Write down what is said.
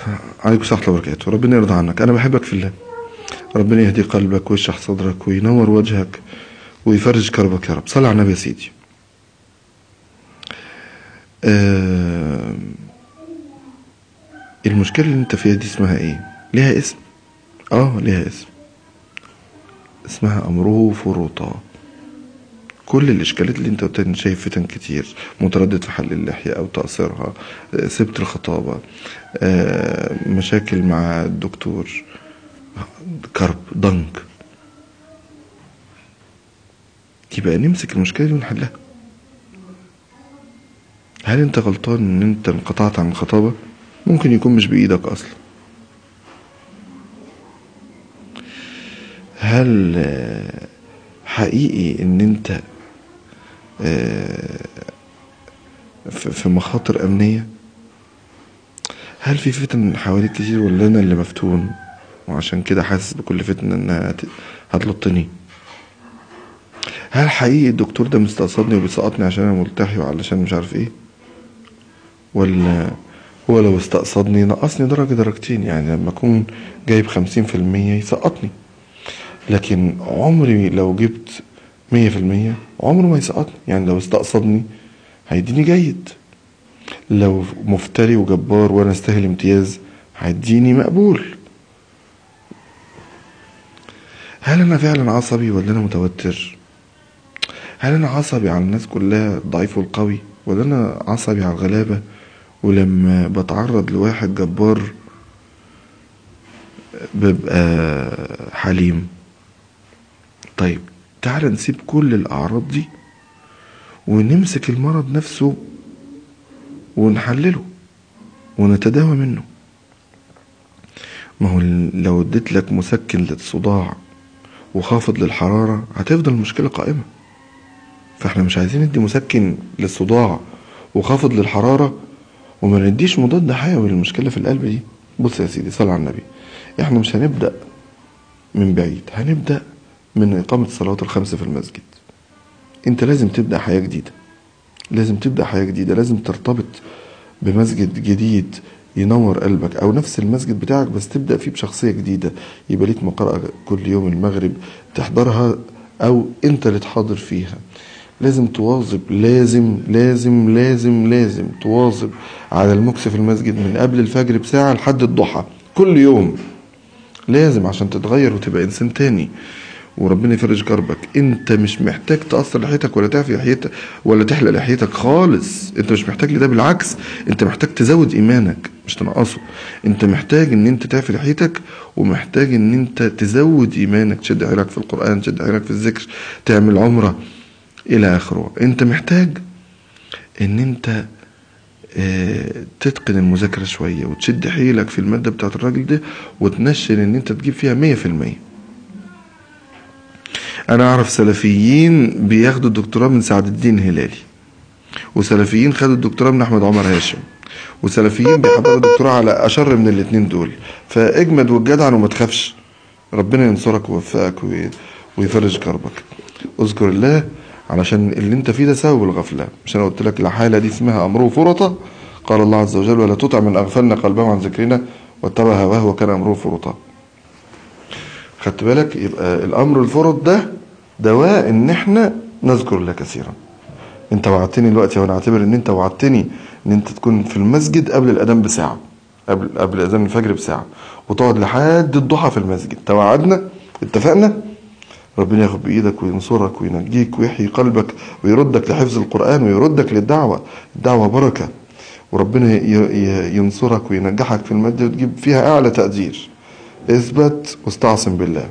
عليكم السلام ورحمة الله وبركاته ربنا يرضى عنك أنا بحبك في الله ربنا يهدي قلبك ويشرح صدرك وينور وجهك ويفرج كربك يا رب صل على النبي يا سيدي آه المشكلة اللي انت فيها دي اسمها ايه ليها اسم اه ليها اسم اسمها امره فرطا كل الاشكالات اللي انت قلت ان شايف فتن كتير متردد في حل اللحية او تقصيرها آه، سبت الخطابة آه، مشاكل مع الدكتور كرب ضنك يبقى نمسك المشكلة دي ونحلها هل انت غلطان ان انت انقطعت عن الخطابة ممكن يكون مش بايدك اصلا هل آه، حقيقي ان انت آه، في في مخاطر امنية هل في فتن حواليك كتير ولا انا اللي مفتون وعشان كده حاسس بكل فتنة انها هت- هتلطني هل حقيقي الدكتور ده مستقصدني وبيسقطني عشان انا ملتحي وعلشان مش عارف ايه ولا هو لو استقصدني نقصني درجة درجتين يعني لما أكون جايب خمسين في المية يسقطني لكن عمري لو جبت مية في المية عمره ما يسقطني يعني لو استقصدني هيديني جيد لو مفتري وجبار وأنا استاهل امتياز هيديني مقبول هل أنا فعلا عصبي ولا أنا متوتر هل أنا عصبي على الناس كلها الضعيف والقوي ولا أنا عصبي على الغلابة ولما بتعرض لواحد جبار ببقى حليم طيب تعال نسيب كل الأعراض دي ونمسك المرض نفسه ونحلله ونتداوى منه ما هو لو اديت لك مسكن للصداع وخافض للحرارة هتفضل المشكلة قائمة فاحنا مش عايزين ندي مسكن للصداع وخافض للحرارة وما نديش مضاد حيوي للمشكلة في القلب دي بص يا سيدي صل على النبي احنا مش هنبدأ من بعيد هنبدأ من إقامة الصلوات الخمسة في المسجد انت لازم تبدأ حياة جديدة لازم تبدأ حياة جديدة لازم ترتبط بمسجد جديد ينور قلبك او نفس المسجد بتاعك بس تبدأ فيه بشخصية جديدة يبقى ليك مقرأة كل يوم المغرب تحضرها او انت اللي تحاضر فيها لازم تواظب لازم لازم لازم لازم تواظب على المكس في المسجد من قبل الفجر بساعة لحد الضحى كل يوم لازم عشان تتغير وتبقى انسان تاني وربنا يفرج كربك انت مش محتاج تقصر لحيتك ولا تعفي لحيتك ولا تحلق لحيتك خالص انت مش محتاج لده بالعكس انت محتاج تزود ايمانك مش تنقصه انت محتاج ان انت تعفي لحيتك ومحتاج ان انت تزود ايمانك تشد حيلك في القرآن تشد حيلك في الذكر تعمل عمرة الى اخره انت محتاج ان انت آه، تتقن المذاكرة شوية وتشد حيلك في المادة بتاعت الراجل ده وتنشن ان انت تجيب فيها مية في المية انا اعرف سلفيين بياخدوا الدكتوراه من سعد الدين هلالي وسلفيين خدوا الدكتوراه من احمد عمر هاشم وسلفيين بيحضروا الدكتوراه على اشر من الاتنين دول فاجمد والجدع وما تخافش ربنا ينصرك ويوفقك وي- ويفرج كربك اذكر الله علشان اللي انت فيه ده سبب الغفلة مش انا قلت لك الحالة دي اسمها امره فرطة قال الله عز وجل ولا تطع من اغفلنا قلبه عن ذكرنا واتبع هواه وكان امره فرطا خدت بالك يبقى الامر الفرط ده دواء ان احنا نذكر الله كثيرا انت وعدتني دلوقتي وانا اعتبر ان انت وعدتني ان انت تكون في المسجد قبل الاذان بساعه قبل قبل اذان الفجر بساعه وتقعد لحد الضحى في المسجد توعدنا اتفقنا ربنا ياخد بايدك وينصرك وينجيك ويحيي قلبك ويردك لحفظ القران ويردك للدعوه الدعوه بركه وربنا ي- ي- ينصرك وينجحك في الماده وتجيب فيها اعلى تقدير اثبت واستعصم بالله